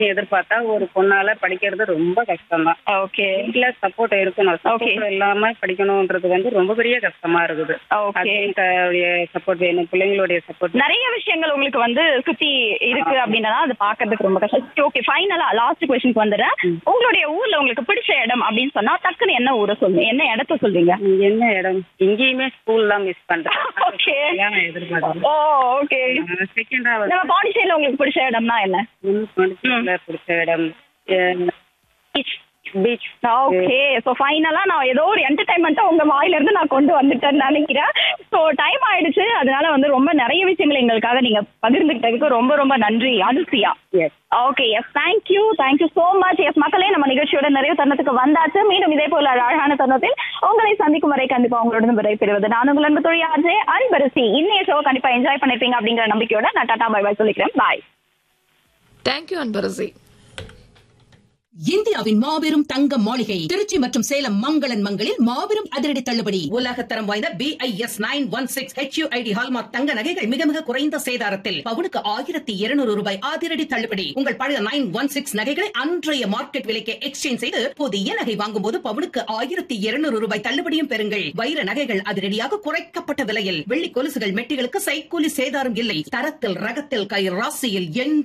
எதிர்பார்த்தா ஒரு பொண்ணால படிக்கிறது ரொம்ப கஷ்டம் தான் ஓகே வீட்டுல சப்போர்ட் இருக்கணும் Okay. சப்போர்ட் இல்லாம படிக்கணும்ன்றது வந்து ரொம்ப பெரிய கஷ்டமா இருக்குது ஓகே சப்போர்ட் வேணும் பிள்ளைங்களுடைய சப்போர்ட் நிறைய விஷயங்கள் உங்களுக்கு வந்து சுத்தி இருக்கு அப்படின்னா அது பாக்குறதுக்கு ரொம்ப கஷ்டம் ஓகே ஃபைனலா லாஸ்ட் கொஸ்டினுக்கு வந்துடுறேன் உங்களுடைய ஊர்ல உங்களுக்கு பிடிச்ச இடம் அப்படின்னு சொன்னா டக்குன்னு என்ன ஊரை சொல்லுங்க என்ன இடத்த சொல்றீங்க என்ன இடம் இங்கேயுமே ஸ்கூல் தான் மிஸ் பண்றேன் ஓகே அதான் நான் எதிர்பார்க்கிறேன் ஓ ஓகே செகண்டா நம்ம பாண்டிச்சேரியில உங்களுக்கு பிடிச்ச இடம்னா என்ன வந்து பிடிச்ச இடம் பீச் பீச் ஓகே சோ ஃபைனலா நான் ஏதோ ஒரு என்டர்டைன்மெண்ட்டா உங்க வாயில இருந்து நான் கொண்டு வந்துட்டேன்னு நினைக்கிறேன் சோ டைம் ஆயிடுச்சு அதனால வந்து ரொம்ப நிறைய விஷயங்கள் எங்களுக்காக நீங்க பகிர்ந்துகிட்டதுக்கு ரொம்ப ரொம்ப நன்றி Anusiya yes okay yes thank you thank you so much yes மக்களே நம்ம நிகழ்ச்சியோட நிறைய தருணத்துக்கு வந்தாச்சு மீண்டும் இதே போல அழகான தருணத்தில் உங்களை சந்திக்கும் வரை கண்டிப்பா உங்களுடன் விடை பெறுவது நான் உங்கள் அன்பு தொழில் ஆஜே அன்பரசி இன்னைய ஷோ கண்டிப்பா என்ஜாய் பண்ணிருப்பீங்க அப்படிங்கிற நம்பிக்கையோட நான் டாடா பை பை சொல்லிக்கிறேன் பாய் தேங்க்யூ அன்பரசி இந்தியாவின் மாபெரும் தங்க மாளிகை திருச்சி மற்றும் சேலம் மங்களன் மங்களில் மாபெரும் அதிரடி தள்ளுபடி உலகத்தரம் வாய்ந்த B I S nine one six HUID hallmark தங்க நகைகள் மிக மிக குறைந்த சேதாரத்தில் பவுனுக்கு ஆயிரத்தி இருநூறு ரூபாய் அதிரடி தள்ளுபடி உங்கள் பழைய நைன் ஒன் சிக்ஸ் நகைகளை அன்றைய மார்க்கெட் விலைக்கு எக்ஸ்சேஞ்ச் செய்து புதிய நகை வாங்கும் போது பவுனுக்கு ஆயிரத்தி இருநூறு ரூபாய் தள்ளுபடியும் பெறுங்கள் வைர நகைகள் அதிரடியாக குறைக்கப்பட்ட விலையில் வெள்ளி கொலுசுகள் மெட்டிகளுக்கு சைக்கூலி சேதாரம் இல்லை தரத்தில் ரகத்தில் கை ராசியில் என்று